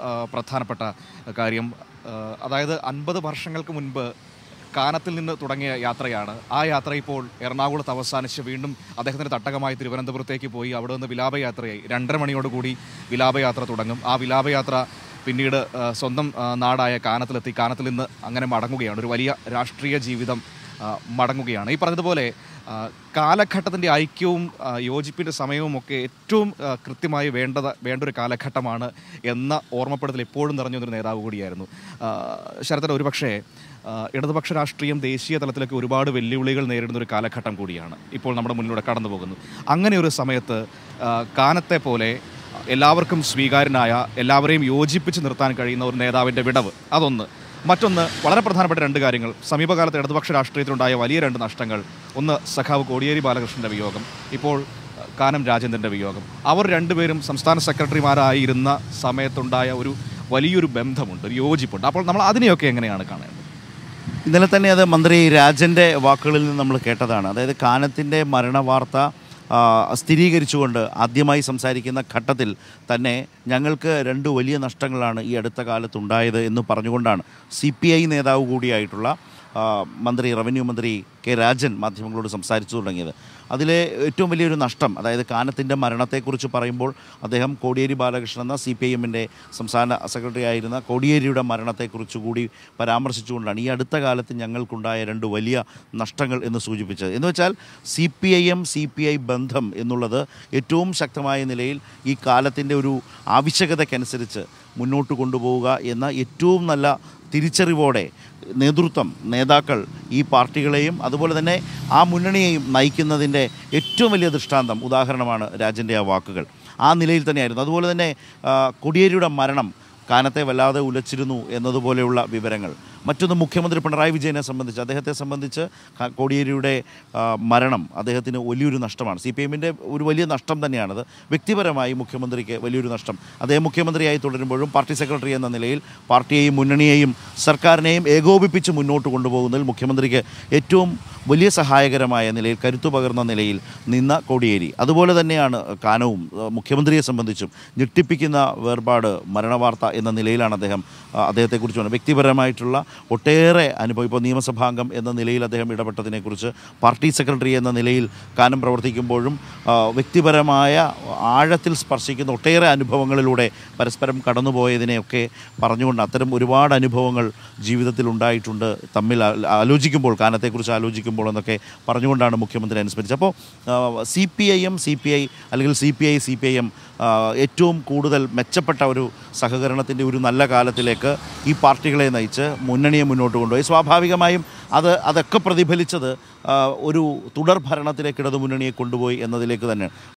ആ, പ്രധാനപ്പെട്ട കാര്യം ആ, അതായത് അൻപത് വർഷങ്ങൾക്ക് മുൻപ് കാനത്തിൽ നിന്ന് തുടങ്ങിയ യാത്രയാണ് ആ യാത്ര ഇപ്പോൾ എറണാകുളത്ത് അവസാനിച്ച് വീണ്ടും അദ്ദേഹത്തിൻ്റെ തട്ടകമായി തിരുവനന്തപുരത്തേക്ക് പോയി അവിടെ നിന്ന് വിലാപയാത്രയായി രണ്ടര മണിയോടുകൂടി വിലാപയാത്ര തുടങ്ങും ആ വിലാപയാത്ര പിന്നീട് ആ, സ്വന്തം ആ, നാടായ കാനത്തിലെത്തി കാനത്തിൽ നിന്ന് അങ്ങനെ മടങ്ങുകയാണ് ഒരു വലിയ രാഷ്ട്രീയ ജീവിതം ആ, മടങ്ങുകയാണ് ഈ പറഞ്ഞതുപോലെ ആ, കാലഘട്ടത്തിൻ്റെ ഐക്യവും ആ, യോജിപ്പിൻ്റെ സമയവും ഒക്കെ ഏറ്റവും ആ, കൃത്യമായി വേണ്ടത് വേണ്ട ഒരു കാലഘട്ടമാണ് എന്ന ഓർമ്മപ്പെടുത്തൽ എപ്പോഴും നിറഞ്ഞ ഒരു നേതാവ് കൂടിയായിരുന്നു ആ, ശരത്തൻ ഒരുപക്ഷേ ആ, ഇടതുപക്ഷ രാഷ്ട്രീയം ദേശീയ തലത്തിലൊക്കെ ഒരുപാട് വെല്ലുവിളികൾ നേരിടുന്ന ഒരു കാലഘട്ടം കൂടിയാണ് ഇപ്പോൾ നമ്മുടെ മുന്നിലൂടെ കടന്നു പോകുന്നത് അങ്ങനെ ഒരു സമയത്ത് ആ, കാനത്തെ പോലെ എല്ലാവർക്കും സ്വീകാര്യനായ എല്ലാവരെയും യോജിപ്പിച്ച് നിർത്താൻ കഴിയുന്ന ഒരു നേതാവിൻ്റെ വിടവ് അതൊന്ന് മറ്റൊന്ന് വളരെ പ്രധാനപ്പെട്ട രണ്ട് കാര്യങ്ങൾ സമീപകാലത്ത് ഇടതുപക്ഷ രാഷ്ട്രീയത്തിലുണ്ടായ വലിയ രണ്ട് നഷ്ടങ്ങൾ ഒന്ന് സഖാവ് കോടിയേരി ബാലകൃഷ്ണൻ്റെ വിയോഗം ഇപ്പോൾ അഹ്, കാനം രാജേന്ദ്രൻ്റെ വിയോഗം അവർ രണ്ടുപേരും സംസ്ഥാന സെക്രട്ടറിമാരായിരുന്ന സമയത്തുണ്ടായ ഒരു വലിയൊരു ബന്ധമുണ്ട് ഒരു യോജിപ്പുണ്ട് അപ്പോൾ നമ്മൾ അതിനെയൊക്കെ എങ്ങനെയാണ് കാണേണ്ടത് ഇന്നലെ തന്നെ അത് മന്ത്രി രാജൻ്റെ വാക്കുകളിൽ നിന്ന് നമ്മൾ കേട്ടതാണ് അതായത് കാനത്തിൻ്റെ മരണവാർത്ത ആ, സ്ഥിരീകരിച്ചുകൊണ്ട് ആദ്യമായി സംസാരിക്കുന്ന ഘട്ടത്തിൽ തന്നെ ഞങ്ങൾക്ക് രണ്ട് വലിയ നഷ്ടങ്ങളാണ് ഈ അടുത്ത കാലത്തുണ്ടായത് എന്ന് പറഞ്ഞുകൊണ്ടാണ് സി പി ഐ നേതാവ് കൂടിയായിട്ടുള്ള ആ, മന്ത്രി റവന്യൂ മന്ത്രി കെ രാജൻ മാധ്യമങ്ങളോട് സംസാരിച്ചു തുടങ്ങിയത് അതിലെ ഏറ്റവും വലിയൊരു നഷ്ടം അതായത് കാനത്തിൻ്റെ മരണത്തെക്കുറിച്ച് പറയുമ്പോൾ അദ്ദേഹം കോടിയേരി ബാലകൃഷ്ണൻ എന്ന സി പി ഐ എമ്മിൻ്റെ സംസ്ഥാന സെക്രട്ടറി ആയിരുന്ന കോടിയേരിയുടെ മരണത്തെക്കുറിച്ച് കൂടി പരാമർശിച്ചുകൊണ്ടാണ് ഈ അടുത്ത കാലത്ത് ഞങ്ങൾക്കുണ്ടായ രണ്ട് വലിയ നഷ്ടങ്ങൾ എന്ന് സൂചിപ്പിച്ചത് എന്ന് വെച്ചാൽ C P I M C P I ബന്ധം എന്നുള്ളത് ഏറ്റവും ശക്തമായ നിലയിൽ ഈ കാലത്തിൻ്റെ ഒരു ആവശ്യകതയ്ക്കനുസരിച്ച് മുന്നോട്ട് കൊണ്ടുപോവുക എന്ന ഏറ്റവും നല്ല തിരിച്ചറിവോടെ നേതൃത്വം നേതാക്കൾ ഈ പാർട്ടികളെയും അതുപോലെ തന്നെ ആ മുന്നണിയെയും നയിക്കുന്നതിൻ്റെ ഏറ്റവും വലിയ ദൃഷ്ടാന്തം ഉദാഹരണമാണ് രാജൻ്റെ ആ വാക്കുകൾ ആ നിലയിൽ തന്നെയായിരുന്നു അതുപോലെ തന്നെ ആ, കൊടിയേരിയുടെ മരണം കാനത്തെ വല്ലാതെ ഉലച്ചിരുന്നു എന്നതുപോലെയുള്ള വിവരങ്ങൾ മറ്റൊന്ന് മുഖ്യമന്ത്രി പിണറായി വിജയനെ സംബന്ധിച്ച് അദ്ദേഹത്തെ സംബന്ധിച്ച് ക- കോടിയേരിയുടെ ആ, മരണം അദ്ദേഹത്തിന് വലിയൊരു നഷ്ടമാണ് സി പി എമ്മിൻ്റെ ഒരു വലിയ നഷ്ടം തന്നെയാണത് വ്യക്തിപരമായി മുഖ്യമന്ത്രിക്ക് വലിയൊരു നഷ്ടം അദ്ദേഹം മുഖ്യമന്ത്രിയായി തുടരുമ്പോഴും പാർട്ടി സെക്രട്ടറി എന്ന നിലയിൽ പാർട്ടിയെയും മുന്നണിയെയും സർക്കാരിനെയും ഏകോപിപ്പിച്ച് മുന്നോട്ട് കൊണ്ടുപോകുന്നതിൽ മുഖ്യമന്ത്രിക്ക് ഏറ്റവും വലിയ സഹായകരമായ നിലയിൽ കരുത്തു പകർന്ന നിലയിൽ നിന്ന കോടിയേരി അതുപോലെ തന്നെയാണ് കാനവും ആ, മുഖ്യമന്ത്രിയെ സംബന്ധിച്ചും ഞെട്ടിപ്പിക്കുന്ന വേർപാട് മരണവാർത്ത എന്ന നിലയിലാണ് അദ്ദേഹം ആ, അതേക്കുറിച്ച് പറഞ്ഞത് വ്യക്തിപരമായിട്ടുള്ള ഒട്ടേറെ അനുഭവം ഇപ്പോൾ നിയമസഭാംഗം എന്ന നിലയിൽ അദ്ദേഹം ഇടപെട്ടതിനെക്കുറിച്ച് പാർട്ടി സെക്രട്ടറി എന്ന നിലയിൽ കാനം പ്രവർത്തിക്കുമ്പോഴും ആ, വ്യക്തിപരമായ ആഴത്തിൽ സ്പർശിക്കുന്ന ഒട്ടേറെ അനുഭവങ്ങളിലൂടെ പരസ്പരം കടന്നുപോയതിനെയൊക്കെ പറഞ്ഞുകൊണ്ട് അത്തരം ഒരുപാട് അനുഭവങ്ങൾ ജീവിതത്തിൽ ഉണ്ടായിട്ടുണ്ട് തമ്മിൽ ആ- ആലോചിക്കുമ്പോൾ കാനത്തെക്കുറിച്ച് ആലോചിക്കുമ്പോൾ എന്നൊക്കെ പറഞ്ഞുകൊണ്ടാണ് മുഖ്യമന്ത്രി അനുസ്മരിച്ചത് അപ്പോൾ C P I M C P I അല്ലെങ്കിൽ C P I C P I M ഏറ്റവും കൂടുതൽ മെച്ചപ്പെട്ട ഒരു സഹകരണത്തിൻ്റെ ഒരു നല്ല കാലത്തിലേക്ക് ഈ പാർട്ടികളെ നയിച്ച് മുന്നണിയെ മുന്നോട്ട് കൊണ്ടുപോയി സ്വാഭാവികമായും അത് അതൊക്കെ പ്രതിഫലിച്ചത് ആ, ഒരു തുടർ ഭരണത്തിലേക്ക് ഇടതു മുന്നണിയെ കൊണ്ടുപോയി എന്നതിലേക്ക് തന്നെയാണ്